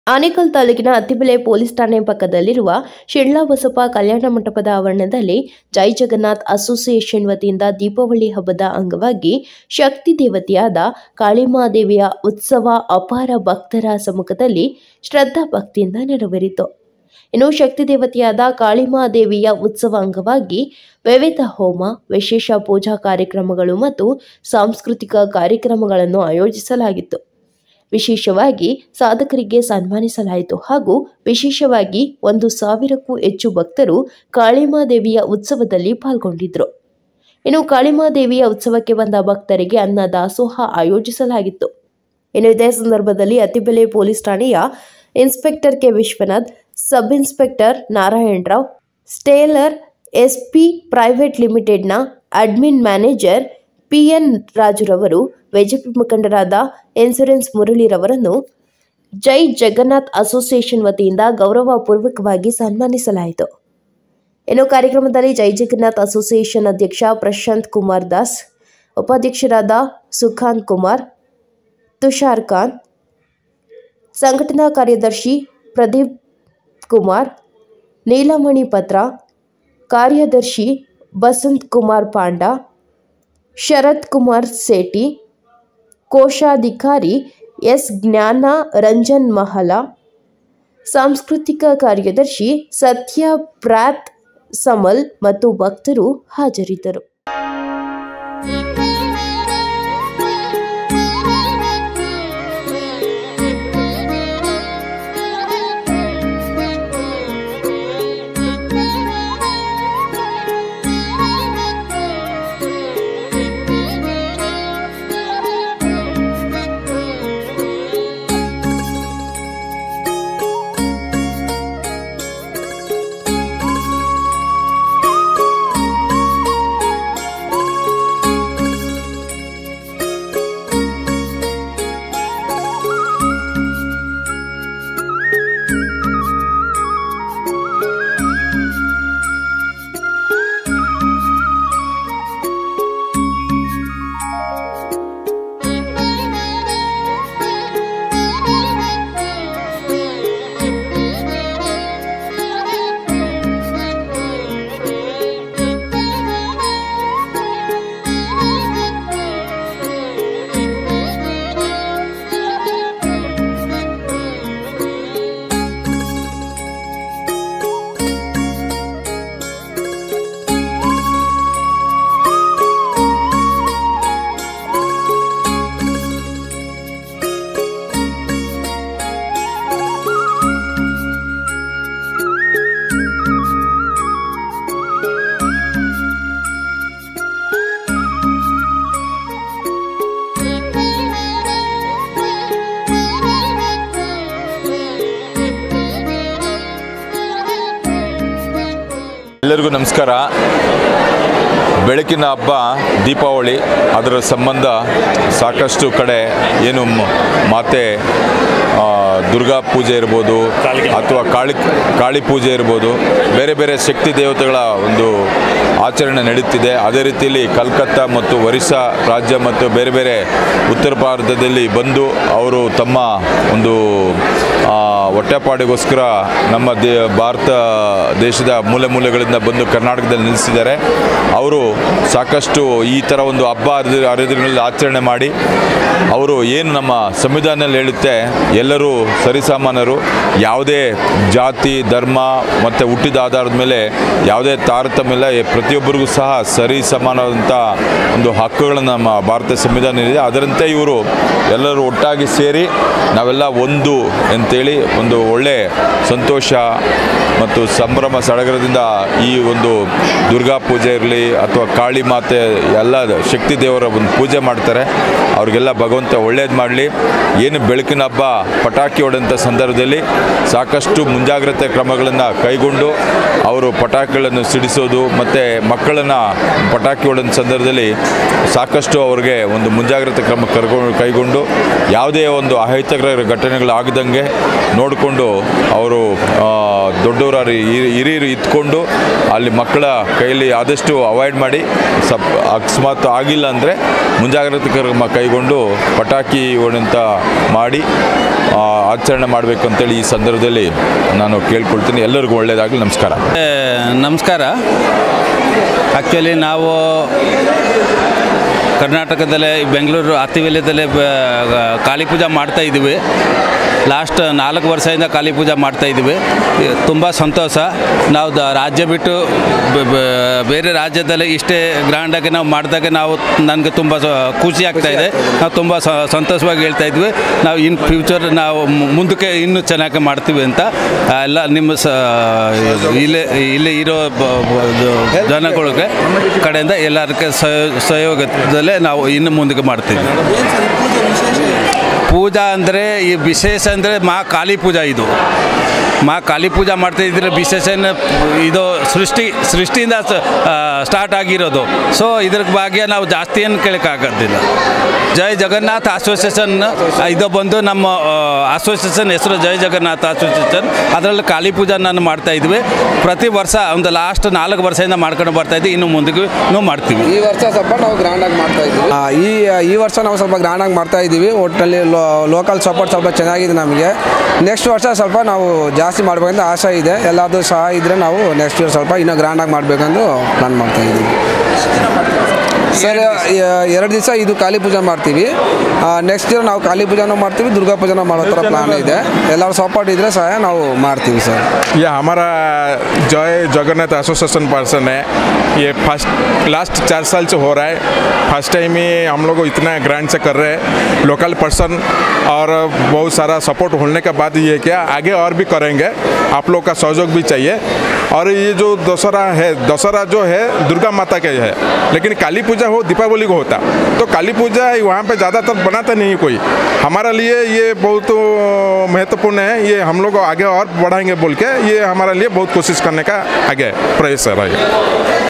ಆನೇಕಲ್ ತಾಲೂಕಿನ ಅತ್ತಿಬೆಲೆ ಪೊಲೀಸ್ ಠಾಣೆ ಪಕ್ಕದಲ್ಲಿರುವ ಶಿಳ್ಳ ಬಸಪ್ಪ ಕಲ್ಯಾಣ ಮಂಟಪದ ಆವರಣದಲ್ಲಿ ಜೈ ಜಗನ್ನಾಥ್ ಅಸೋಸಿಯೇಷನ್ ವತಿಯಿಂದ ದೀಪಾವಳಿ ಹಬ್ಬದ ಅಂಗವಾಗಿ ಶಕ್ತಿ ದೇವತೆಯಾದ ಕಾಳಿಮಾದೇವಿಯ ಉತ್ಸವ ಅಪಾರ ಭಕ್ತರ ಸಮ್ಮುಖದಲ್ಲಿ ಶ್ರದ್ಧಾ ಭಕ್ತಿಯಿಂದ ನೆರವೇರಿತು ಇನ್ನು ಶಕ್ತಿ ದೇವತೆಯಾದ ಕಾಳಿಮಾದೇವಿಯ ಉತ್ಸವ ಅಂಗವಾಗಿ ವಿವಿಧ ಹೋಮ ವಿಶೇಷ ಪೂಜಾ ಕಾರ್ಯಕ್ರಮಗಳು ಮತ್ತು ಸಾಂಸ್ಕೃತಿಕ ಕಾರ್ಯಕ್ರಮಗಳನ್ನು ಆಯೋಜಿಸಲಾಗಿತ್ತು ವಿಶೇಷವಾಗಿ ಸಾಧಕರಿಗೆ ಸನ್ಮಾನಿಸಲಾಯಿತು ಹಾಗೂ ವಿಶೇಷವಾಗಿ ಒಂದು ಸಾವಿರಕ್ಕೂ ಹೆಚ್ಚು ಭಕ್ತರು ಕಾಳಿಮಾದೇವಿಯ ಉತ್ಸವದಲ್ಲಿ ಪಾಲ್ಗೊಂಡಿದ್ದರು ಇನ್ನು ಕಾಳಿಮಾದೇವಿಯ ಉತ್ಸವಕ್ಕೆ ಬಂದ ಭಕ್ತರಿಗೆ ಅನ್ನ ದಾಸೋಹ ಆಯೋಜಿಸಲಾಗಿತ್ತು ಇನ್ನು ಇದೇ ಸಂದರ್ಭದಲ್ಲಿ ಅತಿಬೆಲೆ ಪೊಲೀಸ್ ಠಾಣೆಯ inspector K Vishwanath sub inspector Narayan Rao Stellar SP private ಲಿಮಿಟೆಡ್ನ ಅಡ್ಮಿನ್ ಮ್ಯಾನೇಜರ್ ಪಿಎನ್ ರಾಜುರವರು ಬಿಜೆಪಿ ಮುಖಂಡರಾದ ಇನ್ಸೂರೆನ್ಸ್ ಮುರಳಿರವರನ್ನು ಜೈ ಜಗನ್ನಾಥ್ ಅಸೋಸಿಯೇಷನ್ ವತಿಯಿಂದ ಗೌರವಪೂರ್ವಕವಾಗಿ ಸನ್ಮಾನಿಸಲಾಯಿತು ಇನ್ನು ಕಾರ್ಯಕ್ರಮದಲ್ಲಿ ಜೈ ಜಗನ್ನಾಥ್ ಅಸೋಸಿಯೇಷನ್ ಅಧ್ಯಕ್ಷ ಪ್ರಶಾಂತ್ ಕುಮಾರ್ ದಾಸ್ ಉಪಾಧ್ಯಕ್ಷರಾದ ಸುಖಾಂತ್ ಕುಮಾರ್ ತುಷಾರ್ ಖಾನ್ ಸಂಘಟನಾ ಕಾರ್ಯದರ್ಶಿ ಪ್ರದೀಪ್ ಕುಮಾರ್ ನೀಲಮಣಿ ಪತ್ರ ಕಾರ್ಯದರ್ಶಿ ಬಸಂತ್ ಕುಮಾರ್ ಪಾಂಡ ಶರತ್ ಕುಮಾರ್ ಸೇಠಿ ಕೋಶಾಧಿಕಾರಿ ಎಸ್ ಜ್ಞಾನ ರಂಜನ್ ಮಹಲ ಸಾಂಸ್ಕೃತಿಕ ಕಾರ್ಯದರ್ಶಿ ಸತ್ಯ ಪ್ರಾತ್ ಸಮಲ್ ಮತ್ತು ಭಕ್ತರು ಹಾಜರಿದ್ದರು ಎಲ್ಲರಿಗೂ ನಮಸ್ಕಾರ ಬೆಳಕಿನ ಹಬ್ಬ ದೀಪಾವಳಿ ಅದರ ಸಂಬಂಧ ಸಾಕಷ್ಟು ಕಡೆ ಏನು ಮ- ಮಾತೆ ಆ, ದುರ್ಗಾ ಪೂಜೆ ಇರ್ಬೋದು ಅಥವಾ ಕಾಳಿ ಕಾಳಿ ಪೂಜೆ ಇರ್ಬೋದು ಬೇರೆ ಬೇರೆ ಶಕ್ತಿ ದೇವತೆಗಳ ಒಂದು ಆಚರಣೆ ನಡೀತಿದೆ ಅದೇ ರೀತಿಯಲ್ಲಿ ಕಲ್ಕತ್ತಾ ಮತ್ತು ಒರಿಸ್ಸಾ ರಾಜ್ಯ ಮತ್ತು ಬೇರೆ ಬೇರೆ ಉತ್ತರ ಭಾರತದಲ್ಲಿ ಬಂದು ಅವರು ತಮ್ಮ ಒಂದು ಆ, ಹೊಟ್ಟೆಪಾಡಿಗೋಸ್ಕರ ನಮ್ಮ ದೇ ಭಾರತ ದೇಶದ ಮೂಲೆ ಮೂಲೆಗಳಿಂದ ಬಂದು ಕರ್ನಾಟಕದಲ್ಲಿ ನಿಲ್ಲಿಸಿದ್ದಾರೆ ಅವರು ಸಾಕಷ್ಟು ಈ ಥರ ಒಂದು ಹಬ್ಬ ಹರಿದಿ ಹರಿದಿನಗಳಲ್ಲಿ ಆಚರಣೆ ಮಾಡಿ ಅವರು ಏನು ನಮ್ಮ ಸಂವಿಧಾನದಲ್ಲಿ ಹೇಳುತ್ತೆ ಎಲ್ಲರೂ ಸರಿಸಾಮಾನ್ಯರು ಯಾವುದೇ ಜಾತಿ ಧರ್ಮ ಮತ್ತು ಹುಟ್ಟಿದ ಆಧಾರದ ಮೇಲೆ ಯಾವುದೇ ತಾರತಮ್ಯ ಇಲ್ಲ ಎ- ಪ್ರತಿಯೊಬ್ಬರಿಗೂ ಸಹ ಸರಿ ಸಮಾನವಾದಂಥ ಒಂದು ಹಕ್ಕುಗಳನ್ನು ನಮ್ಮ ಭಾರತ ಸಂವಿಧಾನ ಇದೆ ಅದರಂತೆ ಇವರು ಎಲ್ಲರೂ ಒಟ್ಟಾಗಿ ಸೇರಿ ನಾವೆಲ್ಲ ಒಂದು ಅಂತೇಳಿ ಒಂದು ಒಳ್ಳೆ ಸಂತೋಷ ಮತ್ತು ಸಂಭ್ರಮ ಸಡಗರದಿಂದ ಈ ಒಂದು ದುರ್ಗಾ ಪೂಜೆ ಇರಲಿ ಅಥವಾ ಕಾಳಿ ಮಾತೆ ಎಲ್ಲ ಶಕ್ತಿ ದೇವರ ಒಂದು ಪೂಜೆ ಮಾಡ್ತಾರೆ ಅವ್ರಿಗೆಲ್ಲ ಭಗವಂತ ಒಳ್ಳೇದು ಮಾಡಲಿ ಏನು ಬೆಳಕಿನ ಹಬ್ಬ ಪಟಾಕಿ ಹೊಡೆದಂಥ ಸಂದರ್ಭದಲ್ಲಿ ಸಾಕಷ್ಟು ಮುಂಜಾಗ್ರತೆ ಕ್ರಮಗಳನ್ನು ಕೈಗೊಂಡು ಅವರು ಪಟಾಕಿಗಳನ್ನು ಸಿಡಿಸೋದು ಮತ್ತು ಮಕ್ಕಳನ್ನು ಪಟಾಕಿ ಹೊಡೆದ ಸಂದರ್ಭದಲ್ಲಿ ಸಾಕಷ್ಟು ಅವ್ರಿಗೆ ಒಂದು ಮುಂಜಾಗ್ರತೆ ಕ್ರಮ ಕರ್ಕೊಂಡು ಕೈಗೊಂಡು ಯಾವುದೇ ಒಂದು ಅಹಿತಕರ ಘಟನೆಗಳು ಆಗದಂಗೆ ನೋಡಿಕೊಂಡು ಅವರು ಆ, ದೊಡ್ಡವರು ನೂರಾರು ಹಿರಿ- ಹಿರಿಯರು ಇದ್ಕೊಂಡು ಅಲ್ಲಿ ಮಕ್ಕಳ ಕೈಯಲ್ಲಿ ಆದಷ್ಟು ಅವಾಯ್ಡ್ ಮಾಡಿ ಸಪ್ ಅಕಸ್ಮಾತ್ ಆಗಿಲ್ಲ ಅಂದರೆ ಮುಂಜಾಗ್ರತೆ ಕ್ರಮ ಕೈಗೊಂಡು ಪಟಾಕಿ ಹೊಡೆಂತ ಮಾಡಿ ಆ, ಆಚರಣೆ ಮಾಡಬೇಕು ಅಂತೇಳಿ ಈ ಸಂದರ್ಭದಲ್ಲಿ ನಾನು ಕೇಳ್ಕೊಳ್ತೀನಿ ಎಲ್ಲರಿಗೂ ಒಳ್ಳೆಯದಾಗಲಿ ನಮಸ್ಕಾರ ಏ, ನಮಸ್ಕಾರ ಆ್ಯಕ್ಚುಲಿ ನಾವು ಕರ್ನಾಟಕದಲ್ಲೇ ಬೆಂಗಳೂರು ಅತ್ತಿವಲಯದಲ್ಲೇ ಬ- ಕಾಳಿ ಪೂಜೆ ಮಾಡ್ತಾ ಇದ್ದೀವಿ ಲಾಸ್ಟ್ ನಾಲ್ಕು ವರ್ಷದಿಂದ ಕಾಳಿ ಪೂಜೆ ಮಾಡ್ತಾ ಇದ್ದೀವಿ ತುಂಬ ಸಂತೋಷ ನಾವು ದ ರಾಜ್ಯ ಬಿಟ್ಟು ಬ- ಬ- ಬೇರೆ ರಾಜ್ಯದಲ್ಲಿ ಇಷ್ಟೇ ಗ್ರ್ಯಾಂಡಾಗಿ ನಾವು ಮಾಡಿದಾಗ ನಾವು ನನಗೆ ತುಂಬ ಸ- ಖುಷಿ ಆಗ್ತಾ ಇದೆ ನಾವು ತುಂಬ ಸ- ಸಂತೋಷವಾಗಿ ಹೇಳ್ತಾ ಇದ್ವಿ ನಾವು ಇನ್ ಫ್ಯೂಚರ್ ನಾವು ಮು- ಮುಂದಕ್ಕೆ ಇನ್ನೂ ಚೆನ್ನಾಗಿ ಮಾಡ್ತೀವಿ ಅಂತ ಆ, ಎಲ್ಲ ನಿಮ್ಮ ಸ ಇಲ್ಲೇ ಇಲ್ಲೇ ಇರೋ ಬ- ಬ- ಇದು ಜನಗಳಿಗೆ ಕಡೆಯಿಂದ ಎಲ್ಲರಿಗೆ ಸಹ- ಸಹಯೋಗದಲ್ಲೇ ನಾವು ಇನ್ನು ಮುಂದಕ್ಕೆ ಮಾಡ್ತೀವಿ ಪೂಜಾ ಅಂದರೆ ಈ ವಿಶೇಷ ಅಂದರೆ ಮಾ ಕಾಳಿ ಪೂಜಾ ಇದು ಮಾ ಕಾಳಿ ಪೂಜಾ ಮಾಡ್ತಾ ಇದ್ರೆ ವಿಶೇಷ ಏನು ಇದು ಸೃಷ್ಟಿ ಸೃಷ್ಟಿಯಿಂದ ಸ್ಟಾರ್ಟ್ ಆಗಿರೋದು ಸೊ ಇದ್ರ ಬಗ್ಗೆ ನಾವು ಜಾಸ್ತಿ ಏನು ಕೇಳೋಕ್ಕಾಗೋದಿಲ್ಲ ಜೈ ಜಗನ್ನಾಥ್ ಅಸೋಸಿಯೇಷನ್ ಇದು ಬಂದು ನಮ್ಮ ಅಸೋಸಿಯೇಷನ್ ಹೆಸರು ಜೈ ಜಗನ್ನಾಥ್ ಅಸೋಸಿಯೇಷನ್ ಅದರಲ್ಲಿ ಕಾಳಿ ಪೂಜಾ ನಾನು ಮಾಡ್ತಾ ಇದ್ವಿ ಪ್ರತಿ ವರ್ಷ ಒಂದು ಲಾಸ್ಟ್ ನಾಲ್ಕು ವರ್ಷದಿಂದ ಮಾಡ್ಕೊಂಡು ಬರ್ತಾ ಇದ್ವಿ ಇನ್ನು ಮುಂದಕ್ಕೂ ಮಾಡ್ತೀವಿ ಈ ವರ್ಷ ಸ್ವಲ್ಪ ನಾವು ಗ್ರ್ಯಾಂಡಾಗಿ ಮಾಡ್ತಾ ಇದ್ದೀವಿ ಆ, ಈ ಈ ವರ್ಷ ನಾವು ಸ್ವಲ್ಪ ಗ್ರ್ಯಾಂಡಾಗಿ ಮಾಡ್ತಾ ಇದ್ದೀವಿ ಒಟ್ಟಿನಲ್ಲಿ ಲೋಕಲ್ ಸಪೋರ್ಟ್ ಸ್ವಲ್ಪ ಚೆನ್ನಾಗಿದೆ ನಮಗೆ ನೆಕ್ಸ್ಟ್ ವರ್ಷ ಸ್ವಲ್ಪ ನಾವು ಜಾಸ್ತಿ ಮಾಡಬೇಕಂತ ಆಸೆ ಇದೆ ಎಲ್ಲಾದರೂ ಸಹ ಇದ್ದರೆ ನಾವು ನೆಕ್ಸ್ಟ್ ಇಯರ್ ಸ್ವಲ್ಪ ಇನ್ನೂ ಗ್ರ್ಯಾಂಡಾಗಿ ಮಾಡಬೇಕಂದು ಪ್ಲಾನ್ ಮಾಡ್ತಾ ಇದ್ದೀವಿ ಸರ್ ಎರಡು ದಿವಸ ಇದು ಕಾಳಿ ಪೂಜೆ ಮಾಡ್ತೀವಿ ನೆಕ್ಸ್ಟ್ ಇಯರ್ ನಾವು ಕಾಳಿ ಪೂಜಾನೂ ಮಾಡ್ತೀವಿ ದುರ್ಗಾ ಪೂಜಾನೂ ಮಾಡೋ ಥರ ಪ್ಲಾನ್ ಇದೆ ಎಲ್ಲರೂ ಸಪೋರ್ಟ್ ಇದ್ದರೆ ಸಹ ನಾವು ಮಾಡ್ತೀವಿ ಸರ್ ये हमारा जय जगन्नाथ एसोसिएशन पर्सन है ये फर्स्ट लास्ट चार साल से हो रहा है फर्स्ट टाइम ही हम लोग इतना ग्रैंड से कर रहे हैं लोकल पर्सन और बहुत सारा सपोर्ट होने के बाद ये क्या आगे और भी करेंगे आप लोग का सहयोग भी चाहिए और ये जो दशहरा है दशहरा जो है दुर्गा माता के है लेकिन काली पूजा हो दीपावली को होता तो काली पूजा वहाँ पे ज़्यादातर बनाता नहीं कोई हमारा लिए ये बहुत महत्वपूर्ण है ये हम लोग आगे और बढ़ाएंगे बोल के ये हमारे लिए बहुत कोशिश करने का आगे प्रयास है